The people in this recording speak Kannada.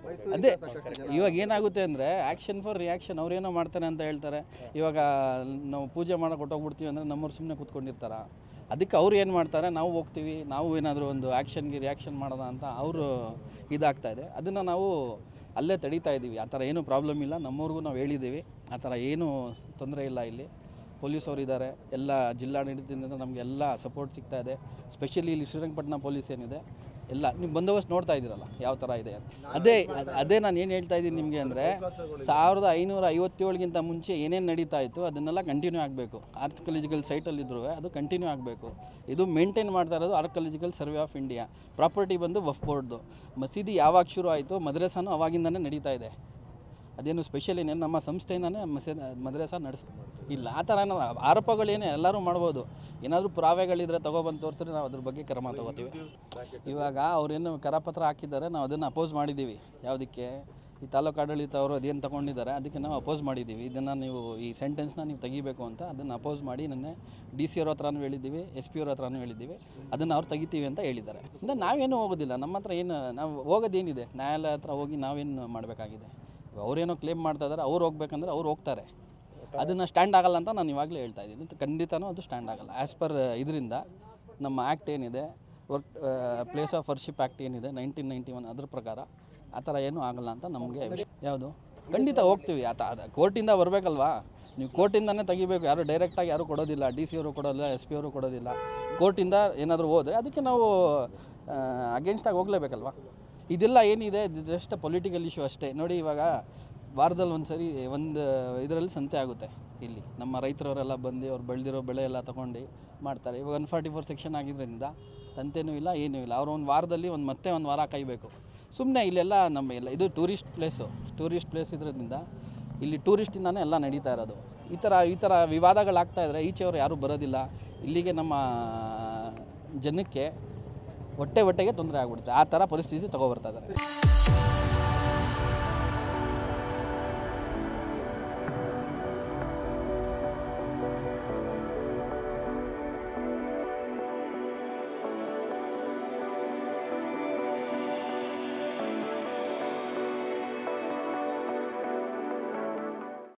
ಅದೇ ಇವಾಗ ಏನಾಗುತ್ತೆ ಅಂದರೆ ಆ್ಯಕ್ಷನ್ ಫಾರ್ ರಿಯಾಕ್ಷನ್ ಅವ್ರೇನೋ ಮಾಡ್ತಾರೆ ಅಂತ ಹೇಳ್ತಾರೆ ಇವಾಗ ನಾವು ಪೂಜೆ ಮಾಡಕ್ಕೆ ಹೊಟ್ಟೋಗ್ಬಿಡ್ತೀವಿ ಅಂದರೆ ನಮ್ಮವ್ರು ಸುಮ್ಮನೆ ಕೂತ್ಕೊಂಡಿರ್ತಾರ ಅದಕ್ಕೆ ಅವ್ರು ಏನು ಮಾಡ್ತಾರೆ ನಾವು ಹೋಗ್ತೀವಿ ನಾವು ಏನಾದರೂ ಒಂದು ಆ್ಯಕ್ಷನ್ಗೆ ರಿಯಾಕ್ಷನ್ ಮಾಡೋದ ಅಂತ ಅವರು ಇದಾಗ್ತಾ ಇದೆ ಅದನ್ನು ನಾವು ಅಲ್ಲೇ ತಡೀತಾ ಇದ್ದೀವಿ ಆ ಥರ ಏನೂ ಪ್ರಾಬ್ಲಮ್ ಇಲ್ಲ ನಮ್ಮವ್ರಿಗೂ ನಾವು ಹೇಳಿದ್ದೀವಿ ಆ ಥರ ಏನೂ ತೊಂದರೆ ಇಲ್ಲ ಇಲ್ಲಿ ಪೊಲೀಸವ್ರು ಇದ್ದಾರೆ ಎಲ್ಲ ಜಿಲ್ಲಾಡಳಿತದಿಂದ ನಮಗೆ ಎಲ್ಲ ಸಪೋರ್ಟ್ ಸಿಗ್ತಾ ಇದೆ ಸ್ಪೆಷಲಿ ಇಲ್ಲಿ ಶ್ರೀರಂಗಪಟ್ಟಣ ಪೊಲೀಸ್ ಏನಿದೆ ಎಲ್ಲ ನೀವು ಬಂದೋಬಸ್ತ್ ನೋಡ್ತಾ ಇದ್ದೀರಲ್ಲ ಯಾವ ಥರ ಇದೆ ಅಂತ ಅದೇ ಅದ್- ಅದೇ ನಾನು ಏನು ಹೇಳ್ತಾ ಇದ್ದೀನಿ ನಿಮಗೆ ಅಂದರೆ ಸಾವಿರದ ಐನೂರ ಐವತ್ತೇಳಿಗಿಂತ ಮುಂಚೆ ಏನೇನು ನಡೀತಾ ಇತ್ತು ಅದನ್ನೆಲ್ಲ ಕಂಟಿನ್ಯೂ ಆಗಬೇಕು ಆರ್ಕಿಯಾಲಜಿಕಲ್ ಸೈಟಲ್ಲಿದ್ದರೂ ಅದು ಕಂಟಿನ್ಯೂ ಆಗಬೇಕು ಇದು ಮೇಂಟೈನ್ ಮಾಡ್ತಾ ಇರೋದು archaeological survey of India property ಬಂದು ವಫ್ ಬೋರ್ಡ್ದು ಮಸೀದಿ ಯಾವಾಗ ಶುರು ಆಯಿತು ಮದ್ರಸಾನು ಅವಾಗಿಂದನೇ ನಡೀತಾ ಇದೆ ಅದೇನು ಸ್ಪೆಷಲ್ ಏನೇನು ನಮ್ಮ ಸಂಸ್ಥೆಯಿಂದನೇ ಮಸೇ ಮದ್ರಸ ನಡೆಸ್ತೀವಿ ಇಲ್ಲ ಆ ಥರ ಏನಾದ್ರು ಆರೋಪಗಳೇನೇ ಎಲ್ಲರೂ ಮಾಡ್ಬೋದು ಏನಾದರೂ ಪುರಾವೆಗಳಿದ್ರೆ ತೊಗೊಬಂದು ತೋರಿಸಿದ್ರೆ ನಾವು ಅದ್ರ ಬಗ್ಗೆ ಕ್ರಮ ತಗೋತೀವಿ ಇವಾಗ ಅವ್ರೇನು ಕರಪತ್ರ ಹಾಕಿದ್ದಾರೆ ನಾವು ಅದನ್ನು ಅಪೋಸ್ ಮಾಡಿದ್ದೀವಿ ಯಾವುದಕ್ಕೆ ಈ ತಾಲೂಕು ಆಡಳಿತ ಅವರು ಅದೇನು ತಗೊಂಡಿದ್ದಾರೆ ಅದಕ್ಕೆ ನಾವು ಅಪೋಸ್ ಮಾಡಿದ್ದೀವಿ ಇದನ್ನು ನೀವು ಈ ಸೆಂಟೆನ್ಸ್ನ ನೀವು ತೆಗಿಬೇಕು ಅಂತ ಅದನ್ನು ಅಪೋಸ್ ಮಾಡಿ ನೆನ್ನೆ ಡಿ ಸಿ ಅವ್ರ ಹತ್ರನೂ ಹೇಳಿದ್ದೀವಿ ಎಸ್ ಪಿ ಅವ್ರ ಹತ್ರನೂ ಹೇಳಿದ್ದೀವಿ ಅದನ್ನು ಅವ್ರು ತೆಗಿತೀವಿ ಅಂತ ಹೇಳಿದ್ದಾರೆ ಅಂದರೆ ನಾವೇನು ಹೋಗೋದಿಲ್ಲ ನಮ್ಮ ಹತ್ರ ಏನು ನಾವು ಹೋಗೋದೇನಿದೆ ನ್ಯಾಯಾಲಯ ಹತ್ರ ಹೋಗಿ ನಾವೇನು ಮಾಡಬೇಕಾಗಿದೆ ಅವರೇನೋ ಕ್ಲೇಮ್ ಮಾಡ್ತಾ ಇದ್ದಾರೆ ಅವ್ರು ಹೋಗ್ಬೇಕಂದ್ರೆ ಅವ್ರು ಹೋಗ್ತಾರೆ ಅದನ್ನು ಸ್ಟ್ಯಾಂಡ್ ಆಗಲ್ಲ ಅಂತ ನಾನು ಇವಾಗಲೇ ಹೇಳ್ತಾ ಇದ್ದೀನಿ ಖಂಡಿತನೂ ಅದು ಸ್ಟ್ಯಾಂಡ್ ಆಗಲ್ಲ ಆ್ಯಸ್ ಪರ್ ಇದರಿಂದ ನಮ್ಮ ಆ್ಯಕ್ಟ್ ಏನಿದೆ work place of worship act ಏನಿದೆ ನೈನ್ಟೀನ್ ನೈಂಟಿ ಒನ್ ಅದ್ರ ಪ್ರಕಾರ ಆ ಥರ ಏನೂ ಆಗಲ್ಲ ಅಂತ ನಮಗೆ ಯಾವುದು ಖಂಡಿತ ಹೋಗ್ತೀವಿ ಆ ತ ಕೋರ್ಟಿಂದ ಬರಬೇಕಲ್ವಾ ನೀವು ಕೋರ್ಟಿಂದನೇ ತೆಗಿಬೇಕು ಯಾರು ಡೈರೆಕ್ಟಾಗಿ ಯಾರು ಕೊಡೋದಿಲ್ಲ ಡಿ ಸಿ ಅವರು ಕೊಡೋದಿಲ್ಲ ಎಸ್ ಪಿ ಅವರು ಕೊಡೋದಿಲ್ಲ ಕೋರ್ಟಿಂದ ಏನಾದರೂ ಹೋದರೆ ಅದಕ್ಕೆ ನಾವು ಅಗೇನ್ಸ್ಟಾಗಿ ಹೋಗಲೇಬೇಕಲ್ವಾ ಇದೆಲ್ಲ ಏನಿದೆ ಜಸ್ಟ್ ಪೊಲಿಟಿಕಲ್ ಇಶ್ಯೂ ಅಷ್ಟೇ ನೋಡಿ ಇವಾಗ ವಾರದಲ್ಲಿ ಒಂದು ಸರಿ ಒಂದು ಇದರಲ್ಲಿ ಸಂತೆ ಆಗುತ್ತೆ ಇಲ್ಲಿ ನಮ್ಮ ರೈತರವರೆಲ್ಲ ಬಂದು ಅವ್ರು ಬೆಳೆದಿರೋ ಬೆಳೆ ಎಲ್ಲ ತೊಗೊಂಡು ಮಾಡ್ತಾರೆ ಇವಾಗ ಒನ್ ಫಾರ್ಟಿ ಫೋರ್ ಸೆಕ್ಷನ್ ಆಗಿದ್ದರಿಂದ ಸಂತೆನೂ ಇಲ್ಲ ಏನೂ ಇಲ್ಲ ಅವರು ಒಂದು ವಾರದಲ್ಲಿ ಒಂದು ಮತ್ತೆ ಒಂದು ವಾರ ಕಾಯಬೇಕು ಸುಮ್ಮನೆ ಇಲ್ಲೆಲ್ಲ ನಮ್ಮ ಎಲ್ಲ ಇದು ಟೂರಿಸ್ಟ್ ಪ್ಲೇಸು ಟೂರಿಸ್ಟ್ ಪ್ಲೇಸ್ ಇದ್ರಿಂದ ಇಲ್ಲಿ ಟೂರಿಸ್ಟಿಂದಾನೇ ಎಲ್ಲ ನಡೀತಾ ಇರೋದು ಈ ಥರ ಈ ಥರ ವಿವಾದಗಳಾಗ್ತಾ ಇದ್ದರೆ ಈಚೆಯವರು ಯಾರೂ ಬರೋದಿಲ್ಲ ಇಲ್ಲಿಗೆ ನಮ್ಮ ಜನಕ್ಕೆ ಹೊಟ್ಟೆ ಹೊಟ್ಟೆಗೆ ತೊಂದರೆ ಆಗ್ಬಿಡುತ್ತೆ ಆ ಥರ ಪರಿಸ್ಥಿತಿ ತಗೊಬರ್ತಾ ಇದ್ದಾರೆ